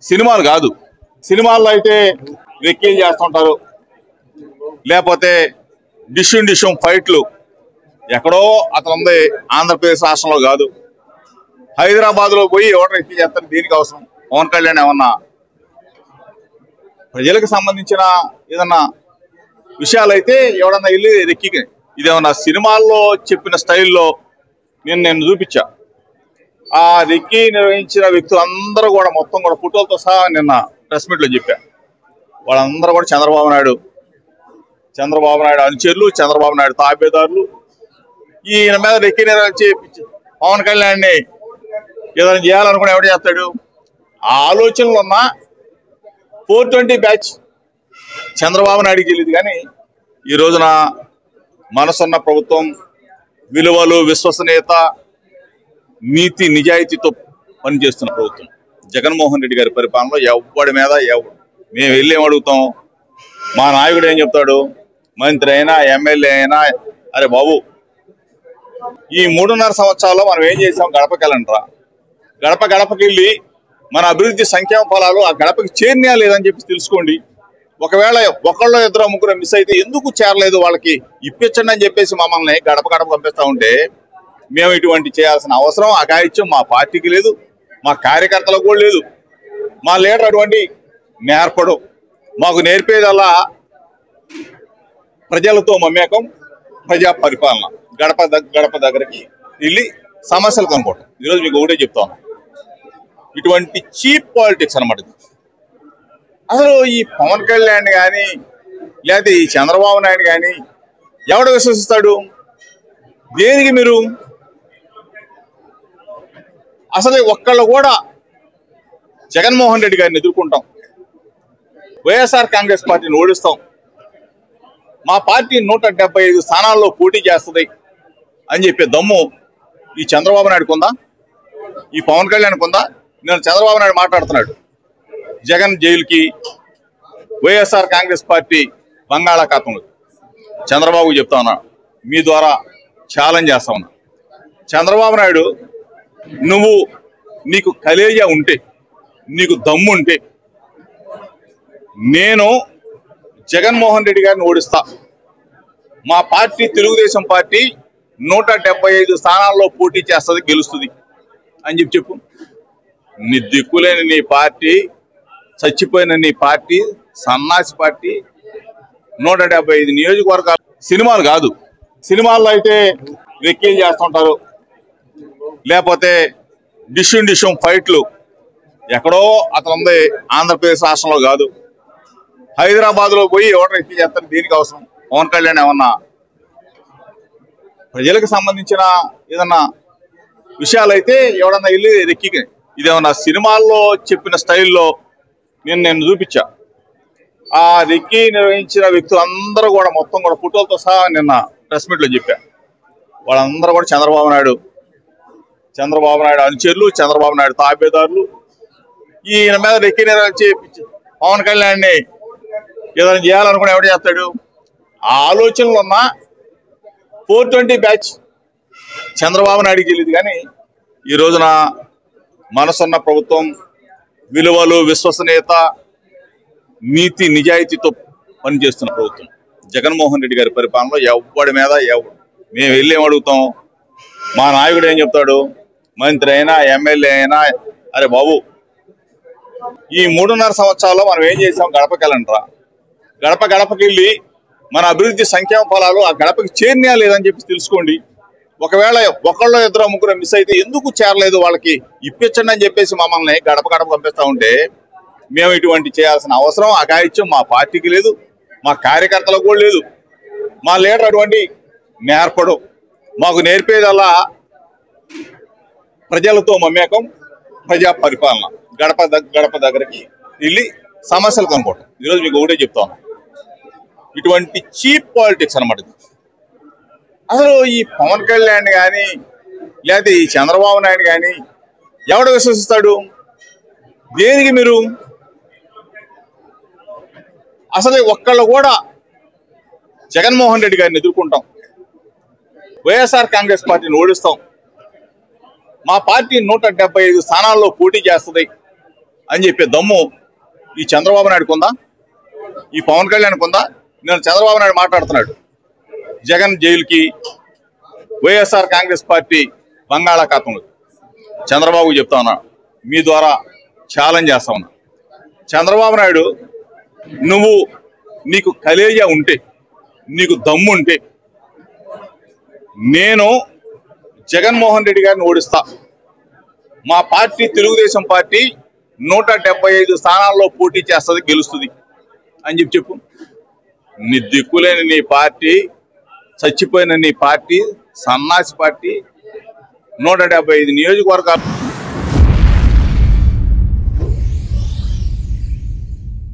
సినిమాలు కాదు సినిమాల్లో అయితే వెక్కీలు చేస్తుంటారు లేకపోతే డిష్యూన్ డిష్యూన్ ఫైట్లు ఎక్కడో అతను ఉంది ఆంధ్రప్రదేశ్ రాష్ట్రంలో కాదు హైదరాబాద్ లో పోయి ఎవరు ఎక్కి చేస్తారు దీనికి అవసరం పవన్ కళ్యాణ్ ఏమన్నా ప్రజలకు సంబంధించిన ఏదన్నా విషయాలైతే ఎవడన్నా వెళ్ళి రెక్కి ఇదేమన్నా సినిమాల్లో చెప్పిన స్టైల్లో నేను నేను చూపించా ఆ రెక్కి నిర్వహించిన వ్యక్తులందరూ కూడా మొత్తం కూడా ఫోటోలతో సహా నిన్న ప్రెస్ మీట్ లో చెప్పా వాళ్ళందరూ కూడా చంద్రబాబు నాయుడు చంద్రబాబు నాయుడు అనుచరులు చంద్రబాబు నాయుడు తాబేదారులు ఈయన మీద రెక్కి నిర్వహించి పవన్ కళ్యాణ్ని ఏదైనా చేయాలనుకుని ఎవడు చేస్తాడు ఆ ఆలోచనలు ఉన్న ఫోర్ ట్వంటీ బ్యాచ్ చంద్రబాబు నాయుడుకి తెలియదు కానీ ఈ రోజున మనసున్న ప్రభుత్వం విలువలు విశ్వసనీయత నీతి నిజాయితీతో పనిచేస్తున్న ప్రభుత్వం జగన్మోహన్ రెడ్డి గారి పరిపాలనలో ఎవడి మీద ఎవ మేము వెళ్ళి ఏం అడుగుతాం మా నాయకుడు ఏం చెప్తాడు మంత్రి అయినా ఎమ్మెల్యే అయినా అరే బాబు ఈ మూడున్నర సంవత్సరాల్లో మనం ఏం చేసాం గడపకెళ్ళంట్రా గడప గడపకి వెళ్ళి మన అభివృద్ధి సంక్షేమ ఫలాలు ఆ గడపకి చేరినా లేదని చెప్పి తెలుసుకోండి ఒకవేళ ఒకళ్ళు ఇద్దరు ముగ్గురు మిస్ అయితే ఎందుకు చేరలేదు వాళ్ళకి ఇప్పించండి అని చెప్పేసి మమ్మల్ని గడప గడప పంపిస్తా ఉంటే మేము ఇటువంటి చేయాల్సిన అవసరం అఘాయిత్యం మా పార్టీకి లేదు మా కార్యకర్తలకు కూడా లేదు మా లీడర్ అటువంటి నేర్పడు మాకు నేర్పేదల్లా ప్రజలతో మమేకం ప్రజా పరిపాలన గడప దగ్- గడప దగ్గరికి వెళ్ళి సమస్యలు కనుక్కోవటం ఈరోజు మీకు ఒకటే చెప్తాను ఇటువంటి చీప్ పాలిటిక్స్ అనమాట ఇది. అసలు ఈ పవన్ కళ్యాణ్ కానీ లేకపోతే ఈ చంద్రబాబు నాయుడు కానీ ఎవడు విశ్వసిస్తాడు దేనికి మీరు అసలు ఒక్కళ్ళు కూడా జగన్మోహన్ రెడ్డి గారిని ఎదుర్కొంటాం వైఎస్ఆర్ కాంగ్రెస్ పార్టీని ఓడిస్తాం మా పార్టీ నూట డెబ్బై ఐదు స్థానాల్లో పోటీ చేస్తుంది అని చెప్పే దమ్ము ఈ చంద్రబాబు నాయుడుకు ఉందా ఈ పవన్ కళ్యాణ్ ఉందా నేను చంద్రబాబు నాయుడు మాట్లాడుతున్నాడు జగన్ జైలుకి వైఎస్ఆర్ కాంగ్రెస్ పార్టీ బంగాళాఖాతంలో చంద్రబాబు చెప్తా ఉన్నా మీ ద్వారా ఛాలెంజ్ చేస్తా ఉన్నా చంద్రబాబు నాయుడు నువ్వు నీకు కలేజా ఉంటే నీకు దమ్ము ఉంటే నేను జగన్మోహన్ రెడ్డి గారిని ఓడిస్తా మా పార్టీ తెలుగుదేశం పార్టీ నూట డెబ్బై ఐదు స్థానాల్లో పోటీ చేస్తుంది గెలుస్తుంది అని చెప్పి చెప్పు నీ దిక్కులేని నీ పార్టీ చచ్చిపోయిన నీ పార్టీ సన్నాసి పార్టీ నూట డెబ్బై ఐదు నియోజకవర్గాలు సినిమాలు కాదు సినిమాల్లో అయితే వెక్కీలు చేస్తుంటారు లేకపోతే డిష్యూన్ డిష్యూన్ ఫైట్లు ఎక్కడో అతను ఉంది ఆంధ్రప్రదేశ్ రాష్ట్రంలో కాదు హైదరాబాద్ లో పోయి ఎవరు ఎక్కి చేస్తారు దీనికి అవసరం పవన్ కళ్యాణ్ ఏమన్నా ప్రజలకు సంబంధించిన ఏదన్నా విషయాలైతే ఎవడన్నా వెళ్ళి రెక్కి ఇదేమన్నా సినిమాల్లో చెప్పిన స్టైల్లో నేను నేను చూపించా ఆ రెక్కి నిర్వహించిన వ్యక్తులందరూ కూడా మొత్తం కూడా ఫోటోలతో సహా నిన్న ప్రెస్ మీట్ లో చెప్పా వాళ్ళందరూ కూడా చంద్రబాబు నాయుడు చంద్రబాబు నాయుడు అనుచరులు చంద్రబాబు నాయుడు తాబేదారులు ఈయన మీద రెక్కి నిర్వహించి పవన్ కళ్యాణ్ని ఏదైనా చేయాలనుకుని ఎవడు చేస్తాడు ఆ ఆలోచనలు ఉన్న ఫోర్ ట్వంటీ బ్యాచ్ చంద్రబాబు నాయుడుకి తెలియదు కానీ ఈ రోజున మనసున్న ప్రభుత్వం విలువలు విశ్వసనీయత నీతి నిజాయితీతో పనిచేస్తున్న ప్రభుత్వం జగన్మోహన్ రెడ్డి గారి పరిపాలనలో ఎవడి మీద ఎవ మేము వెళ్ళి ఏం అడుగుతాం మా నాయకుడు ఏం చెప్తాడు మంత్రి అయినా ఎమ్మెల్యే అయినా అరే బాబు ఈ మూడున్నర సంవత్సరాల్లో మనం ఏం చేసాం గడపకెళ్ళంట్రా గడప గడపకి వెళ్ళి మన అభివృద్ధి సంక్షేమ ఫలాలు ఆ గడపకి చేరినా లేదని చెప్పి తెలుసుకోండి ఒకవేళ ఒకళ్ళు ఇద్దరు ముగ్గురు మిస్ అయితే ఎందుకు చేరలేదు వాళ్ళకి ఇప్పించండి అని చెప్పేసి మమ్మల్ని గడప గడప పంపిస్తా ఉంటే మేము ఇటువంటి చేయాల్సిన అవసరం అఘాయిత్యం మా పార్టీకి లేదు మా కార్యకర్తలకు కూడా లేదు మా లీడర్ అటువంటి నేర్పడు మాకు నేర్పేదల్లా ప్రజలతో మమేకం ప్రజా పరిపాలన గడప దగ్- గడప దగ్గరికి వెళ్ళి సమస్యలు కనుక్కోవటం ఈరోజు మీకు ఒకటే చెప్తాను ఇటువంటి చీప్ పాలిటిక్స్ అనమాట ఇది. అసలు ఈ పవన్ కళ్యాణ్ కానీ లేకపోతే ఈ చంద్రబాబు నాయుడు కానీ ఎవడు విశ్వసిస్తాడు దేనికి మీరు అసలు ఒక్కళ్ళు కూడా జగన్మోహన్ రెడ్డి గారిని ఎదుర్కొంటాం వైఎస్ఆర్ కాంగ్రెస్ పార్టీని ఓడిస్తాం మా పార్టీ నూట డెబ్బై ఐదు స్థానాల్లో పోటీ చేస్తుంది అని చెప్పే దమ్ము ఈ చంద్రబాబు నాయుడుకు ఉందా ఈ పవన్ కళ్యాణ్కి ఉందా నేను చంద్రబాబు నాయుడు మాట్లాడుతున్నాడు జగన్ జైలుకి వైఎస్ఆర్ కాంగ్రెస్ పార్టీ బంగాళాఖాతంలో చంద్రబాబు చెప్తా ఉన్నా మీ ద్వారా ఛాలెంజ్ చేస్తా ఉన్నా చంద్రబాబు నాయుడు నువ్వు నీకు కలేజా ఉంటే నీకు దమ్ము ఉంటే నేను జగన్మోహన్ రెడ్డి గారిని ఓడిస్తా మా పార్టీ తెలుగుదేశం పార్టీ నూట డెబ్బై ఐదు స్థానాల్లో పోటీ చేస్తుంది గెలుస్తుంది అని చెప్పి చెప్పు నీ దిక్కులేని నీ పార్టీ చచ్చిపోయిన నీ పార్టీ సన్నాసి పార్టీ నూట డెబ్బై ఐదు నియోజకవర్గాలు